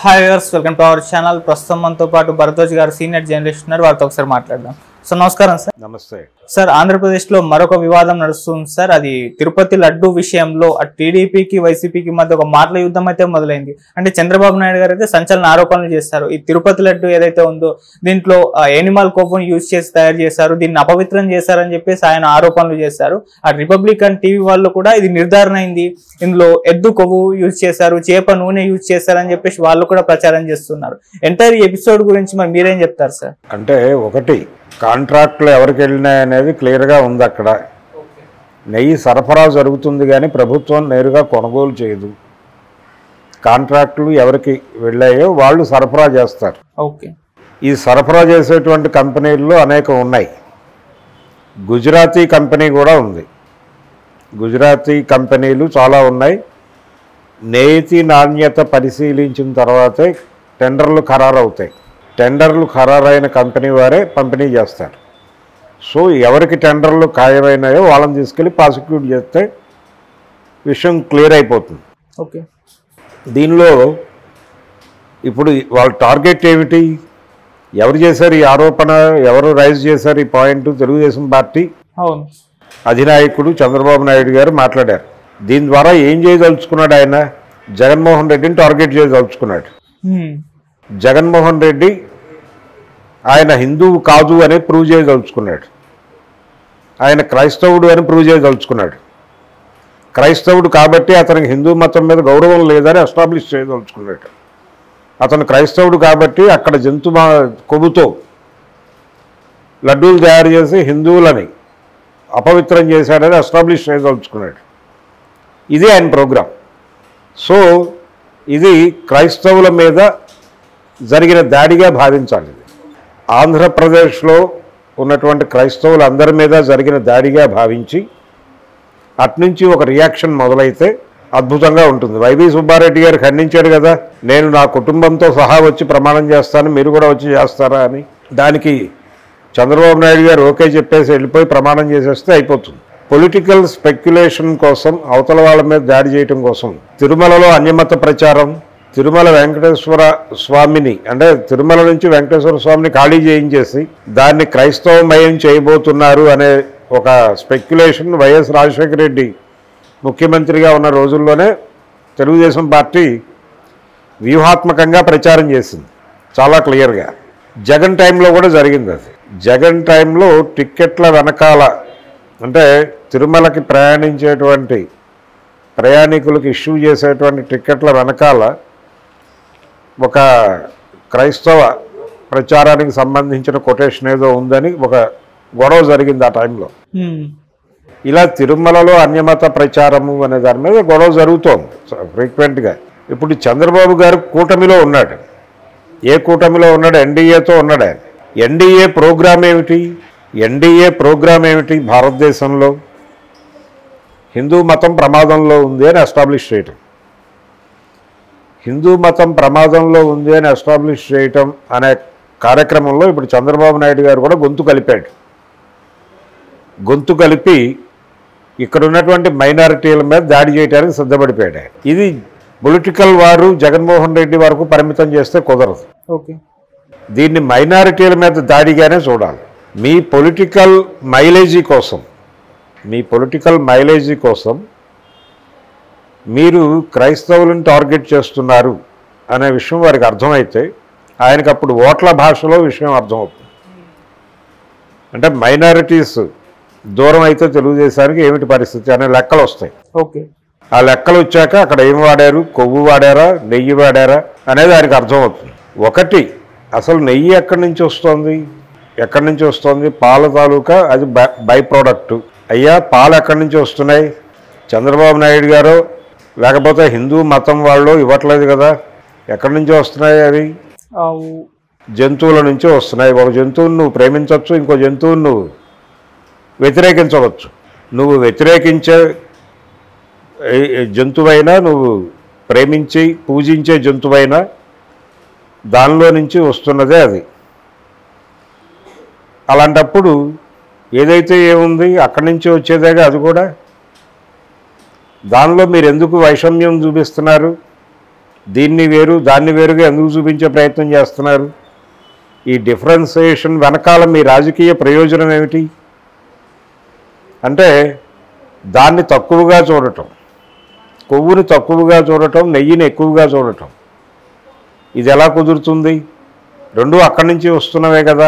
Hi viewers welcome to our channel ప్రస్తుతం మనతో పాటు భరద్వాజ్ గారు సీనియర్ జర్నలిస్ట్ ఉన్నారు వారితో ఒకసారి మాట్లాడదాం సార్ నమస్కారం సార్ నమస్తే సార్ ఆంధ్రప్రదేశ్లో మరొక వివాదం నడుస్తుంది సార్ అది తిరుపతి లడ్డు విషయంలో అటు టీడీపీకి వైసీపీకి మధ్య ఒక మాటల యుద్ధం అయితే మొదలైంది అంటే చంద్రబాబు నాయుడు గారు అయితే సంచలన ఆరోపణలు చేస్తారు ఈ తిరుపతి లడ్డు ఏదైతే ఉందో దీంట్లో ఎనిమల్ కోపం యూజ్ చేసి తయారు చేశారు దీన్ని అపవిత్రం చేశారని చెప్పేసి ఆయన ఆరోపణలు చేశారు ఆ రిపబ్లికన్ టీవీ వాళ్ళు కూడా ఇది నిర్ధారణ అయింది ఇందులో ఎద్దు కొవ్వు యూజ్ చేశారు చేప నూనె యూజ్ చేశారని చెప్పేసి వాళ్ళు కూడా ప్రచారం చేస్తున్నారు ఎంటైర్ ఎపిసోడ్ గురించి మరి మీరేం చెప్తారు సార్ అంటే ఒకటి కాంట్రాక్ట్లు ఎవరికి వెళ్ళినాయి అనేది క్లియర్గా ఉంది అక్కడ నెయ్యి సరఫరా జరుగుతుంది కానీ ప్రభుత్వం నేరుగా కొనుగోలు చేయదు కాంట్రాక్టులు ఎవరికి వెళ్ళాయో వాళ్ళు సరఫరా చేస్తారు ఓకే ఈ సరఫరా చేసేటువంటి కంపెనీల్లో అనేకం ఉన్నాయి గుజరాతీ కంపెనీ కూడా ఉంది గుజరాతీ కంపెనీలు చాలా ఉన్నాయి నేతి నాణ్యత పరిశీలించిన తర్వాతే టెండర్లు ఖరారు అవుతాయి టెండర్లు ఖరారైన కంపెనీ వారే పంపిణీ చేస్తారు సో ఎవరికి టెండర్లు ఖాయమైనాయో వాళ్ళని తీసుకెళ్ళి ప్రాసిక్యూట్ చేస్తే విషయం క్లియర్ అయిపోతుంది ఓకే దీనిలో ఇప్పుడు వాళ్ళ టార్గెట్ ఏమిటి ఎవరు చేశారు ఈ ఆరోపణ ఎవరు రైజ్ చేశారు ఈ పాయింట్ తెలుగుదేశం పార్టీ అవును అధినాయకుడు చంద్రబాబు నాయుడు గారు మాట్లాడారు దీని ద్వారా ఏం చేయదలుచుకున్నాడు ఆయన జగన్మోహన్ రెడ్డిని టార్గెట్ చేయదలుచుకున్నాడు హ్మ్. జగన్మోహన్ రెడ్డి ఆయన హిందువు కాదు అని ప్రూవ్ చేయదలుచుకున్నాడు ఆయన క్రైస్తవుడు అని ప్రూవ్ చేయదలుచుకున్నాడు క్రైస్తవుడు కాబట్టి అతనికి హిందూ మతం మీద గౌరవం లేదని ఎస్టాబ్లిష్ చేయదలుచుకున్నాడు అతను క్రైస్తవుడు కాబట్టి అక్కడ జంతు మా- కొవ్వుతో లడ్డూలు తయారు చేసి హిందువులని అపవిత్రం చేశాడని ఎస్టాబ్లిష్ చేయదలుచుకున్నాడు ఇది ఆయన ప్రోగ్రాం సో ఇది క్రైస్తవుల మీద జరిగిన దాడిగా భావించాలి ఇది. ఆంధ్రప్రదేశ్లో ఉన్నటువంటి క్రైస్తవులందరి మీద జరిగిన దాడిగా భావించి అట్నుంచి ఒక రియాక్షన్ మొదలైతే అద్భుతంగా ఉంటుంది వైవి సుబ్బారెడ్డి గారు ఖండించాడు కదా నేను నా కుటుంబంతో సహా వచ్చి ప్రమాణం చేస్తాను మీరు కూడా వచ్చి చేస్తారా అని దానికి చంద్రబాబు నాయుడు గారు ఓకే చెప్పేసి వెళ్ళిపోయి ప్రమాణం చేసేస్తే అయిపోతుంది పొలిటికల్ స్పెక్యులేషన్ కోసం అవతల వాళ్ళ మీద దాడి చేయటం కోసం తిరుమలలో అన్యమత ప్రచారం తిరుమల వెంకటేశ్వర స్వామిని అంటే తిరుమల నుంచి వెంకటేశ్వర స్వామిని ఖాళీ చేయించేసి దాన్ని క్రైస్తవమయం చేయబోతున్నారు అనే ఒక స్పెక్యులేషన్ వైఎస్ రాజశేఖర రెడ్డి ముఖ్యమంత్రిగా ఉన్న రోజుల్లోనే తెలుగుదేశం పార్టీ వ్యూహాత్మకంగా ప్రచారం చేసింది చాలా క్లియర్గా జగన్ టైంలో కూడా జరిగింది అది జగన్ టైంలో టిక్కెట్ల వెనకాల అంటే తిరుమలకి ప్రయాణించేటువంటి ప్రయాణికులకు ఇష్యూ చేసేటువంటి టిక్కెట్ల వెనకాల ఒక క్రైస్తవ ప్రచారానికి సంబంధించిన కొటేషన్ ఏదో ఉందని ఒక గొడవ జరిగింది ఆ టైంలో హ్మ్. ఇలా తిరుమలలో అన్యమత ప్రచారము అనే దాని మీద గొడవ జరుగుతోంది ఫ్రీక్వెంట్గా ఇప్పుడు చంద్రబాబు గారు కూటమిలో ఉన్నాడు ఏ కూటమిలో ఉన్నాడు ఎన్డీఏతో ఉన్నాడు ఆయన ఎన్డీఏ ప్రోగ్రామ్ ఏమిటి ఎన్డీఏ ప్రోగ్రామ్ ఏమిటి భారతదేశంలో హిందూ మతం ప్రమాదంలో ఉంది అని ఎస్టాబ్లిష్ చేయటం హిందూ మతం ప్రమాదంలో ఉంది అని ఎస్టాబ్లిష్ చేయటం అనే కార్యక్రమంలో ఇప్పుడు చంద్రబాబు నాయుడు గారు కూడా గొంతు కలిపాడు గొంతు కలిపి ఇక్కడ ఉన్నటువంటి మైనారిటీల మీద దాడి చేయడానికి సిద్ధపడిపోయాడు ఆయన. ఇది పొలిటికల్ వారు జగన్మోహన్ రెడ్డి వరకు పరిమితం చేస్తే కుదరదు ఓకే దీన్ని మైనారిటీల మీద దాడిగానే చూడాలి మీ పొలిటికల్ మైలేజీ కోసం మీ పొలిటికల్ మైలేజీ కోసం మీరు క్రైస్తవులను టార్గెట్ చేస్తున్నారు అనే విషయం వారికి అర్థమైతే ఆయనకు అప్పుడు ఓట్ల భాషలో విషయం అర్థమవుతుంది అంటే మైనారిటీస్ దూరం అయితే తెలుగుదేశానికి ఏమిటి పరిస్థితి అనే లెక్కలు వస్తాయి ఓకే ఆ లెక్కలు వచ్చాక అక్కడ ఏం వాడారు కొవ్వు వాడారా నెయ్యి వాడారా అనేది ఆయనకు అర్థమవుతుంది ఒకటి అసలు నెయ్యి ఎక్కడి నుంచి వస్తుంది ఎక్కడి నుంచి వస్తుంది పాల తాలూకా అది బై- బై ప్రోడక్ట్ అయ్యా పాలు ఎక్కడి నుంచి వస్తున్నాయి చంద్రబాబు నాయుడు గారు లేకపోతే హిందూ మతం వాళ్ళు ఇవ్వట్లేదు కదా ఎక్కడి నుంచి వస్తున్నాయి అవి అవు జంతువుల నుంచి వస్తున్నాయి ఒక జంతువుని నువ్వు ప్రేమించవచ్చు ఇంకో జంతువుని నువ్వు వ్యతిరేకించవచ్చు నువ్వు వ్యతిరేకించే ఏ- ఏ జంతువైనా నువ్వు ప్రేమించి పూజించే జంతువైనా దానిలో నుంచి వస్తున్నదే అది అలాంటప్పుడు ఏదైతే ఏముంది అక్కడి నుంచి వచ్చేదేగా అది కూడా దానిలో మీరు ఎందుకు వైషమ్యం చూపిస్తున్నారు దీన్ని వేరు దాన్ని వేరుగా ఎందుకు చూపించే ప్రయత్నం చేస్తున్నారు ఈ డిఫరెన్సియేషన్ వెనకాల మీ రాజకీయ ప్రయోజనం ఏమిటి అంటే దాన్ని తక్కువగా చూడటం కొవ్వుని తక్కువగా చూడటం నెయ్యిని ఎక్కువగా చూడటం ఇది ఎలా కుదురుతుంది రెండు అక్కడి నుంచి వస్తున్నవే కదా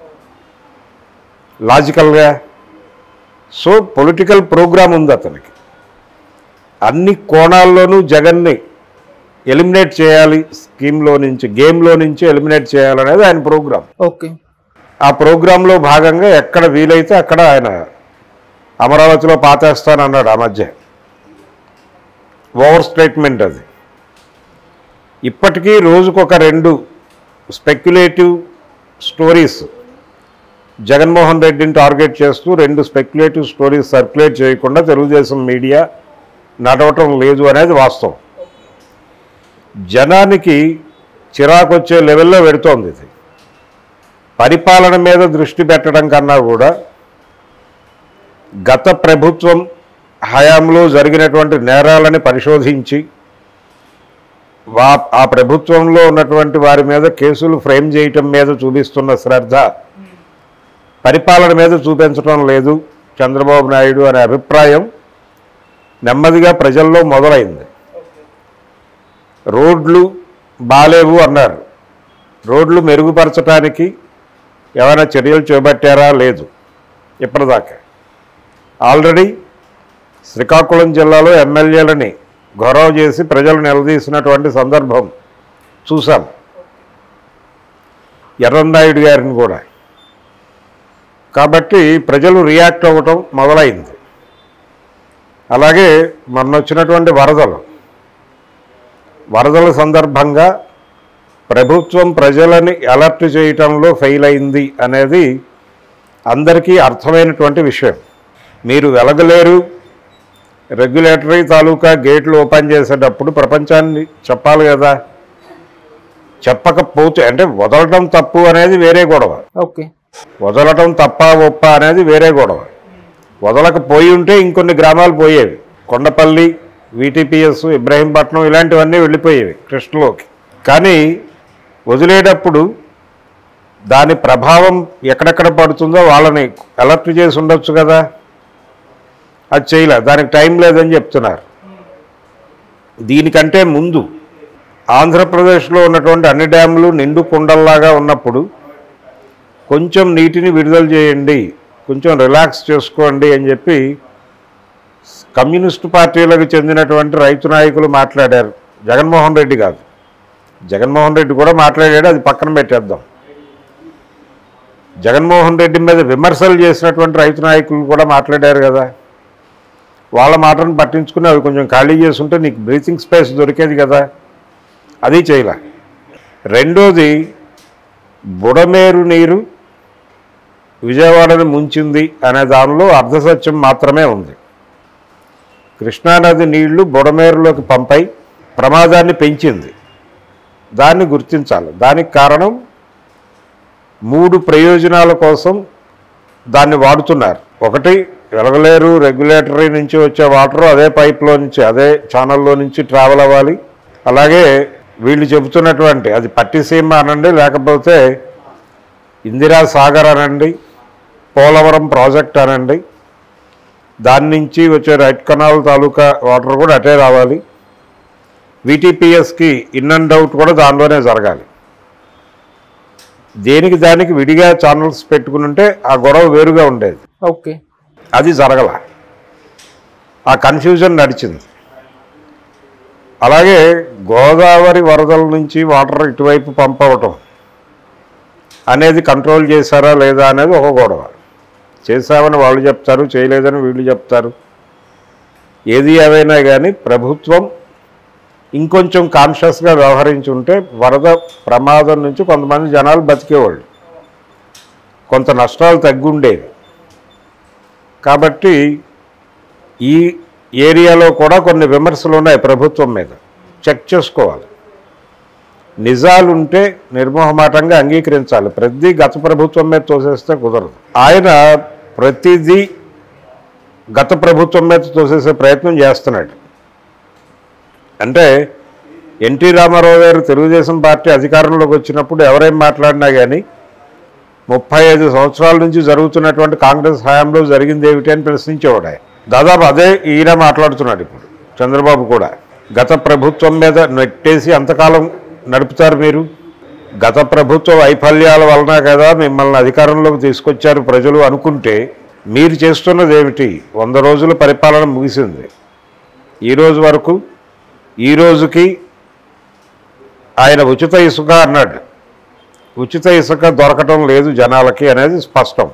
లాజికల్గా సో పొలిటికల్ ప్రోగ్రామ్ ఉంది అతనికి అన్ని కోణాల్లోనూ జగన్ని ఎలిమినేట్ చేయాలి స్కీమ్లో నుంచి గేమ్లో నుంచి ఎలిమినేట్ చేయాలనేది ఆయన ప్రోగ్రామ్ ఓకే ఆ ప్రోగ్రాంలో భాగంగా ఎక్కడ వీలైతే అక్కడ ఆయన అమరావతిలో పాతేస్తానన్నాడు ఆ మధ్య ఓవర్ స్టేట్మెంట్ అది ఇప్పటికీ రోజుకొక రెండు స్పెక్యులేటివ్ స్టోరీస్ జగన్మోహన్ రెడ్డిని టార్గెట్ చేస్తూ రెండు స్పెక్యులేటివ్ స్టోరీస్ సర్క్యులేట్ చేయకుండా తెలుగుదేశం మీడియా నడవటం లేదు అనేది వాస్తవం జనానికి చిరాకు వచ్చే లెవెల్లో పెడుతోంది ఇది పరిపాలన మీద దృష్టి పెట్టడం కన్నా కూడా గత ప్రభుత్వం హయాంలో జరిగినటువంటి నేరాలని పరిశోధించి వా ఆ ప్రభుత్వంలో ఉన్నటువంటి వారి మీద కేసులు ఫ్రేమ్ చేయటం మీద చూపిస్తున్న శ్రద్ధ పరిపాలన మీద చూపించడం లేదు చంద్రబాబు నాయుడు అనే అభిప్రాయం నెమ్మదిగా ప్రజల్లో మొదలైంది రోడ్లు బాలేవు అన్నారు రోడ్లు మెరుగుపరచడానికి ఏమైనా చర్యలు చేపట్టారా లేదు ఇప్పటిదాకా ఆల్రెడీ శ్రీకాకుళం జిల్లాలో ఎమ్మెల్యేలని గౌరవ చేసి ప్రజలు నిలదీసినటువంటి సందర్భం చూసాం ఎర్రన్నాయుడు గారిని కూడా కాబట్టి ప్రజలు రియాక్ట్ అవ్వటం మొదలైంది అలాగే మొన్న వచ్చినటువంటి వరదలు వరదల సందర్భంగా ప్రభుత్వం ప్రజలని అలర్ట్ చేయటంలో ఫెయిల్ అయింది అనేది అందరికీ అర్థమైనటువంటి విషయం మీరు వెలగలేరు రెగ్యులేటరీ తాలూకా గేట్లు ఓపెన్ చేసేటప్పుడు ప్రపంచాన్ని చెప్పాలి కదా చెప్పకపోతే అంటే వదలటం తప్పు అనేది వేరే గొడవ ఓకే వదలటం తప్ప ఒప్ప అనేది వేరే గొడవ వదలకపోయి ఉంటే ఇంకొన్ని గ్రామాలు పోయేవి కొండపల్లి వీటీపీఎస్ ఇబ్రహీంపట్నం ఇలాంటివన్నీ వెళ్ళిపోయేవి కృష్ణలోకి కానీ వదిలేటప్పుడు దాని ప్రభావం ఎక్కడెక్కడ పడుతుందో వాళ్ళని అలర్ట్ చేసి ఉండొచ్చు కదా అది చేయలే దానికి టైం లేదని చెప్తున్నారు దీనికంటే ముందు ఆంధ్రప్రదేశ్లో ఉన్నటువంటి అన్ని డ్యాములు నిండు కుండల్లాగా ఉన్నప్పుడు కొంచెం నీటిని విడుదల చేయండి కొంచెం రిలాక్స్ చేసుకోండి అని చెప్పి కమ్యూనిస్టు పార్టీలకు చెందినటువంటి రైతు నాయకులు మాట్లాడారు జగన్మోహన్ రెడ్డి కాదు జగన్మోహన్ రెడ్డి కూడా మాట్లాడాడు అది పక్కన పెట్టేద్దాం జగన్మోహన్ రెడ్డి మీద విమర్శలు చేసినటువంటి రైతు నాయకులు కూడా మాట్లాడారు కదా వాళ్ళ మాటను పట్టించుకుని అవి కొంచెం ఖాళీ చేసుంటే నీకు బ్రీతింగ్ స్పేస్ దొరికేది కదా అది చేయలే రెండోది బుడమేరు నీరు విజయవాడని ముంచింది అనే దానిలో అర్ధసత్యం మాత్రమే ఉంది కృష్ణానది నీళ్లు బుడమేరులోకి పంపై ప్రమాదాన్ని పెంచింది దాన్ని గుర్తించాలి దానికి కారణం మూడు ప్రయోజనాల కోసం దాన్ని వాడుతున్నారు ఒకటి వెలగలేరు రెగ్యులేటరీ నుంచి వచ్చే వాటర్ అదే పైప్లో నుంచి అదే ఛానల్లో నుంచి ట్రావెల్ అవ్వాలి అలాగే వీళ్ళు చెబుతున్నటువంటి అది పట్టిసీమ అనండి లేకపోతే ఇందిరా సాగర్ అనండి పోలవరం ప్రాజెక్ట్ అనండి దాని నుంచి వచ్చే రైట్ కెనాల్ తాలూకా వాటర్ కూడా అటే రావాలి వీటీపీఎస్కి ఇన్ అండ్ అవుట్ కూడా దానిలోనే జరగాలి దేనికి దానికి విడిగా ఛానల్స్ పెట్టుకుని ఉంటే ఆ గొడవ వేరుగా ఉండేది ఓకే అది జరగల ఆ కన్ఫ్యూజన్ నడిచింది అలాగే గోదావరి వరదల నుంచి వాటర్ ఇటువైపు పంపవటం అనేది కంట్రోల్ చేశారా లేదా అనేది ఒక గొడవ చేశామని వాళ్ళు చెప్తారు చేయలేదని వీళ్ళు చెప్తారు ఏది ఏవైనా కానీ ప్రభుత్వం ఇంకొంచెం కాన్షియస్గా వ్యవహరించి ఉంటే వరద ప్రమాదం నుంచి కొంతమంది జనాలు బతికేవాళ్ళు కొంత నష్టాలు తగ్గుండేవి కాబట్టి ఈ ఏరియాలో కూడా కొన్ని విమర్శలు ఉన్నాయి ప్రభుత్వం మీద చెక్ చేసుకోవాలి నిజాలుంటే నిర్మోహమాటంగా అంగీకరించాలి ప్రతి గత ప్రభుత్వం మీద తోసేస్తే కుదరదు ఆయన ప్రతిదీ గత ప్రభుత్వం మీద తోసేసే ప్రయత్నం చేస్తున్నాడు అంటే ఎన్టీ రామారావు గారు తెలుగుదేశం పార్టీ అధికారంలోకి వచ్చినప్పుడు ఎవరేం మాట్లాడినా కానీ ముప్పై ఐదు సంవత్సరాల నుంచి జరుగుతున్నటువంటి కాంగ్రెస్ హయాంలో జరిగింది ఏమిటి అని ప్రశ్నించేవాడు ఆయన దాదాపు అదే ఈయన మాట్లాడుతున్నాడు ఇప్పుడు చంద్రబాబు కూడా గత ప్రభుత్వం మీద నెట్టేసి అంతకాలం నడుపుతారు మీరు గత ప్రభుత్వ వైఫల్యాల వలన కదా మిమ్మల్ని అధికారంలోకి తీసుకొచ్చారు ప్రజలు అనుకుంటే మీరు చేస్తున్నది ఏమిటి వంద రోజుల పరిపాలన ముగిసింది ఈ రోజు వరకు ఈ రోజుకి ఆయన ఉచిత ఇసుక అన్నాడు ఉచిత ఇసుక దొరకటం లేదు జనాలకి అనేది స్పష్టం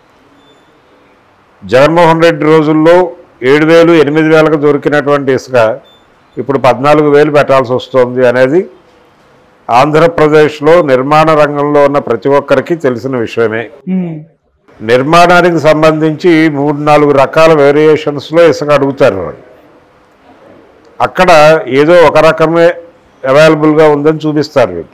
జగన్మోహన్ రెడ్డి రోజుల్లో ఏడు వేలు ఎనిమిది వేలకు దొరికినటువంటి ఇసుక ఇప్పుడు పద్నాలుగు వేలు పెట్టాల్సి వస్తుంది అనేది ఆంధ్రప్రదేశ్లో నిర్మాణ రంగంలో ఉన్న ప్రతి ఒక్కరికి తెలిసిన విషయమే ఉమ్, నిర్మాణానికి సంబంధించి మూడు నాలుగు రకాల వేరియేషన్స్లో ఇసుక అడుగుతారు వాళ్ళు అక్కడ ఏదో ఒక రకమే అవైలబుల్గా ఉందని చూపిస్తారు వీళ్ళు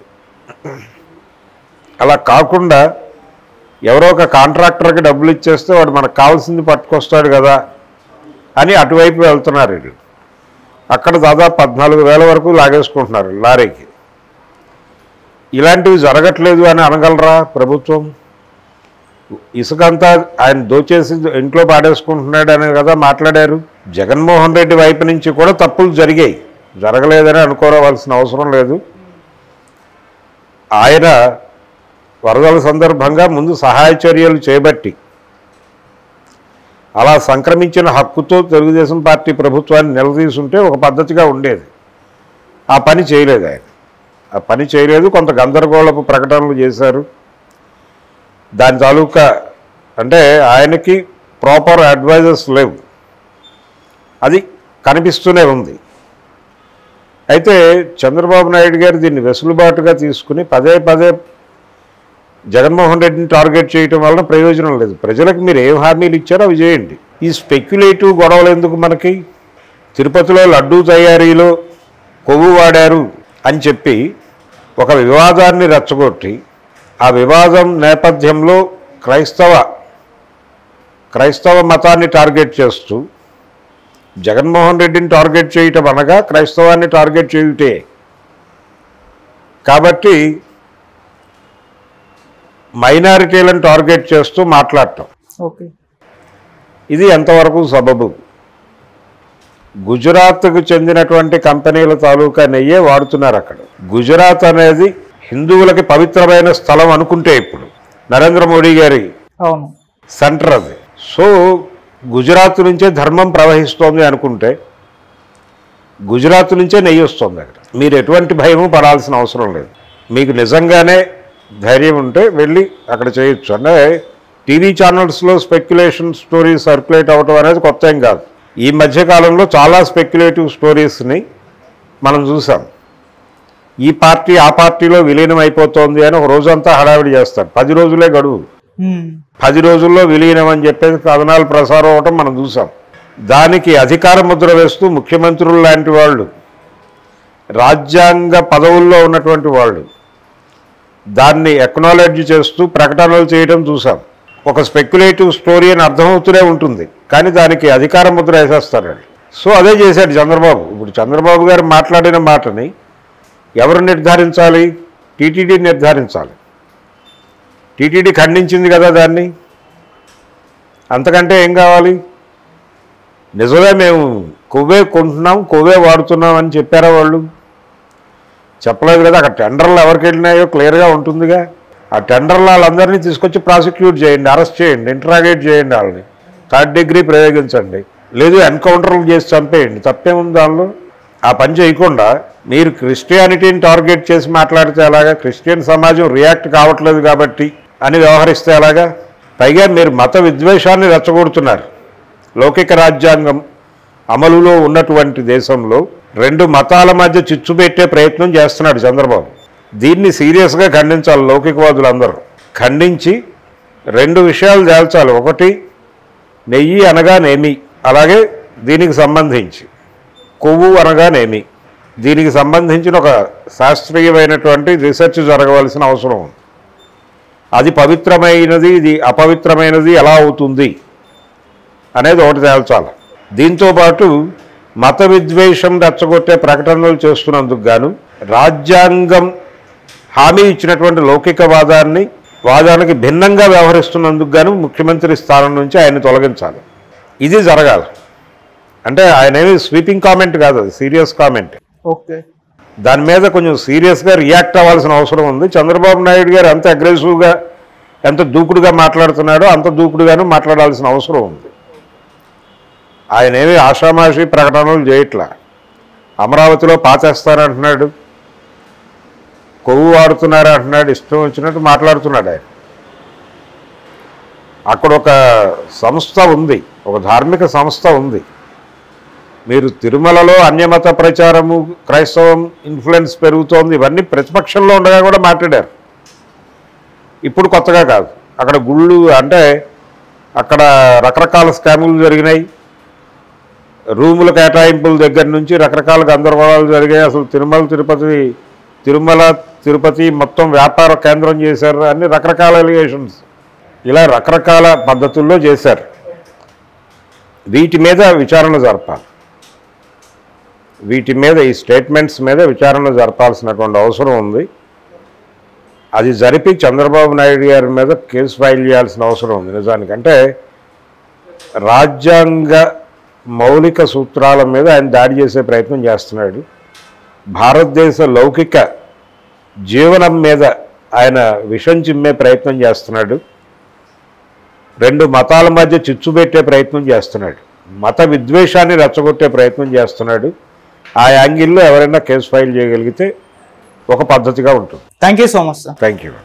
అలా కాకుండా ఎవరో ఒక కాంట్రాక్టర్కి డబ్బులు ఇచ్చేస్తే వాడు మనకు కావాల్సింది పట్టుకొస్తాడు కదా అని అటువైపు వెళ్తున్నారు వీళ్ళు అక్కడ దాదాపు పద్నాలుగు వేల వరకు లాగేసుకుంటున్నారు లారీకి ఇలాంటివి జరగట్లేదు అని అనగలరా ప్రభుత్వం ఇసుక అంతా ఆయన దోచేసి ఇంట్లో పాడేసుకుంటున్నాడు అని కదా మాట్లాడారు జగన్మోహన్ రెడ్డి వైపు నుంచి కూడా తప్పులు జరిగాయి జరగలేదని అనుకోవలసిన అవసరం లేదు ఆయన వరదల సందర్భంగా ముందు సహాయ చర్యలు చేపట్టి అలా సంక్రమించిన హక్కుతో తెలుగుదేశం పార్టీ ప్రభుత్వాన్ని నిలదీసుంటే ఒక పద్ధతిగా ఉండేది ఆ పని చేయలేదు ఆయన ఆ పని చేయలేదు కొంత గందరగోళపు ప్రకటనలు చేశారు దాని తాలూకా అంటే ఆయనకి ప్రాపర్ అడ్వైజర్స్ లేవు అది కనిపిస్తూనే ఉంది అయితే చంద్రబాబు నాయుడు గారు దీన్ని వెసులుబాటుగా తీసుకుని పదే పదే జగన్మోహన్ రెడ్డిని టార్గెట్ చేయటం వలన ప్రయోజనం లేదు ప్రజలకు మీరు ఏం హామీలు ఇచ్చారో అవి చేయండి ఈ స్పెక్యులేటివ్ గొడవలు ఎందుకు మనకి తిరుపతిలో లడ్డూ తయారీలో కొవ్వు వాడారు అని చెప్పి ఒక వివాదాన్ని రెచ్చగొట్టి ఆ వివాదం నేపథ్యంలో క్రైస్తవ క్రైస్తవ మతాన్ని టార్గెట్ చేస్తూ జగన్మోహన్ రెడ్డిని టార్గెట్ చేయటం అనగా క్రైస్తవాన్ని టార్గెట్ చేయుటే కాబట్టి మైనారిటీలను టార్గెట్ చేస్తూ మాట్లాడటం ఓకే ఇది ఎంతవరకు సబబు గుజరాత్కు చెందినటువంటి కంపెనీల తాలూకా నెయ్యే వాడుతున్నారు అక్కడ గుజరాత్ అనేది హిందువులకి పవిత్రమైన స్థలం అనుకుంటే ఇప్పుడు నరేంద్ర మోడీ గారి అవును సెంటర్ అది సో గుజరాత్ నుంచే ధర్మం ప్రవహిస్తోంది అనుకుంటే గుజరాత్ నుంచే నెయ్యి వస్తుంది అక్కడ మీరు ఎటువంటి భయము పడాల్సిన అవసరం లేదు మీకు నిజంగానే ధైర్యం ఉంటే వెళ్ళి అక్కడ చేయొచ్చు అంటే టీవీ ఛానల్స్లో స్పెక్యులేషన్ స్టోరీస్ సర్క్యులేట్ అవ్వటం అనేది కొత్త ఏం కాదు ఈ మధ్యకాలంలో చాలా స్పెక్యులేటివ్ స్టోరీస్ని మనం చూసాం ఈ పార్టీ ఆ పార్టీలో విలీనం అయిపోతోంది అని ఒక రోజంతా హడావిడి చేస్తారు పది రోజులే గడువు ఉమ్, పది రోజుల్లో విలీనం అని చెప్పేసి కథనాలు ప్రసారం అవటం మనం చూసాం దానికి అధికార ముద్ర వేస్తూ ముఖ్యమంత్రులు లాంటి వాళ్ళు రాజ్యాంగ పదవుల్లో ఉన్నటువంటి వాళ్ళు దాన్ని ఎక్నాలెడ్జ్ చేస్తూ ప్రకటనలు చేయడం చూసాం ఒక స్పెక్యులేటివ్ స్టోరీ అని అర్థమవుతూనే ఉంటుంది కానీ దానికి అధికార ముద్ర వేసేస్తారండి సో అదే చేశాడు చంద్రబాబు ఇప్పుడు చంద్రబాబు గారు మాట్లాడిన మాటని ఎవరు నిర్ధారించాలి టీటీడీ నిర్ధారించాలి టీటీడీ ఖండించింది కదా దాన్ని అంతకంటే ఏం కావాలి నిజమే మేము కొవ్వే కొంటున్నాం కొవ్వే వాడుతున్నాం అని చెప్పారా వాళ్ళు చెప్పలేదు కదా అక్కడ టెండర్లు ఎవరికి వెళ్ళినాయో క్లియర్గా ఉంటుందిగా ఆ టెండర్లు వాళ్ళందరినీ తీసుకొచ్చి ప్రాసిక్యూట్ చేయండి అరెస్ట్ చేయండి ఇంట్రాగేట్ చేయండి వాళ్ళని థర్డ్ డిగ్రీ ప్రయోగించండి లేదు ఎన్కౌంటర్లు చేసి చంపేయండి తప్పేముంది దానిలో ఆ పని చేయకుండా మీరు క్రిస్టియానిటీని టార్గెట్ చేసి మాట్లాడితే ఎలాగా క్రిస్టియన్ సమాజం రియాక్ట్ కావట్లేదు కాబట్టి అని వ్యవహరిస్తే ఎలాగా పైగా మీరు మత విద్వేషాన్ని రెచ్చగొడుతున్నారు లౌకిక రాజ్యాంగం అమలులో ఉన్నటువంటి దేశంలో రెండు మతాల మధ్య చిచ్చు పెట్టే ప్రయత్నం చేస్తున్నాడు చంద్రబాబు దీన్ని సీరియస్గా ఖండించాలి లౌకికవాదులందరూ ఖండించి రెండు విషయాలు తేల్చాలి ఒకటి నెయ్యి అనగానేమి అలాగే దీనికి సంబంధించి కొవ్వు అనగానేమి దీనికి సంబంధించిన ఒక శాస్త్రీయమైనటువంటి రీసెర్చ్ జరగవలసిన అవసరం ఉంది అది పవిత్రమైనది ఇది అపవిత్రమైనది ఎలా అవుతుంది అనేది ఒకటి తేల్చాలి దీంతో పాటు మత విద్వేషం రెచ్చగొట్టే ప్రకటనలు చేస్తున్నందుకు గాను రాజ్యాంగం హామీ ఇచ్చినటువంటి లౌకికవాదాన్ని వాదానికి భిన్నంగా వ్యవహరిస్తున్నందుకు గాను ముఖ్యమంత్రి స్థానం నుంచి ఆయన తొలగించాలి ఇది జరగాలి అంటే ఆయన ఏమి స్వీపింగ్ కామెంట్ కాదు అది సీరియస్ కామెంట్ ఓకే దాని మీద కొంచెం సీరియస్గా రియాక్ట్ అవ్వాల్సిన అవసరం ఉంది చంద్రబాబు నాయుడు గారు ఎంత అగ్రెసివ్గా ఎంత దూకుడుగా మాట్లాడుతున్నాడో అంత దూకుడుగాను మాట్లాడాల్సిన అవసరం ఉంది ఆయన ఏమి ఆషామాషి ప్రకటనలు చేయట్లా అమరావతిలో పాచేస్తారంటున్నాడు కొవ్వు వాడుతున్నారు అంటున్నాడు ఇష్టం వచ్చినట్టు మాట్లాడుతున్నాడు ఆయన అక్కడ ఒక సంస్థ ఉంది ఒక ధార్మిక సంస్థ ఉంది మీరు తిరుమలలో అన్యమత ప్రచారము క్రైస్తవం ఇన్ఫ్లుయెన్స్ పెరుగుతోంది ఇవన్నీ ప్రతిపక్షంలో ఉండగా కూడా మాట్లాడారు ఇప్పుడు కొత్తగా కాదు అక్కడ గుళ్ళు అంటే అక్కడ రకరకాల స్కాములు జరిగినాయి రూముల కేటాయింపుల దగ్గర నుంచి రకరకాల గందరగోళాలు జరిగాయి అసలు తిరుమల తిరుపతి తిరుమల తిరుపతి మొత్తం వ్యాపార కేంద్రం చేశారు అన్ని రకరకాల ఎలిగేషన్స్ ఇలా రకరకాల పద్ధతుల్లో చేశారు వీటి మీద విచారణ జరపాలి వీటి మీద ఈ స్టేట్మెంట్స్ మీద విచారణ జరపాల్సినటువంటి అవసరం ఉంది అది జరిపి చంద్రబాబు నాయుడు గారి మీద కేసు ఫైల్ చేయాల్సిన అవసరం ఉంది నిజానికి అంటే రాజ్యాంగ మౌలిక సూత్రాల మీద ఆయన దాడి చేసే ప్రయత్నం చేస్తున్నాడు భారతదేశ లౌకిక జీవనం మీద ఆయన విషం చిమ్మే ప్రయత్నం చేస్తున్నాడు రెండు మతాల మధ్య చిచ్చు పెట్టే ప్రయత్నం చేస్తున్నాడు మత విద్వేషాన్ని రెచ్చగొట్టే ప్రయత్నం చేస్తున్నాడు ఆ యాంగిల్లో ఎవరైనా కేసు ఫైల్ చేయగలిగితే ఒక పద్ధతిగా ఉంటుంది thank you so much sir thank you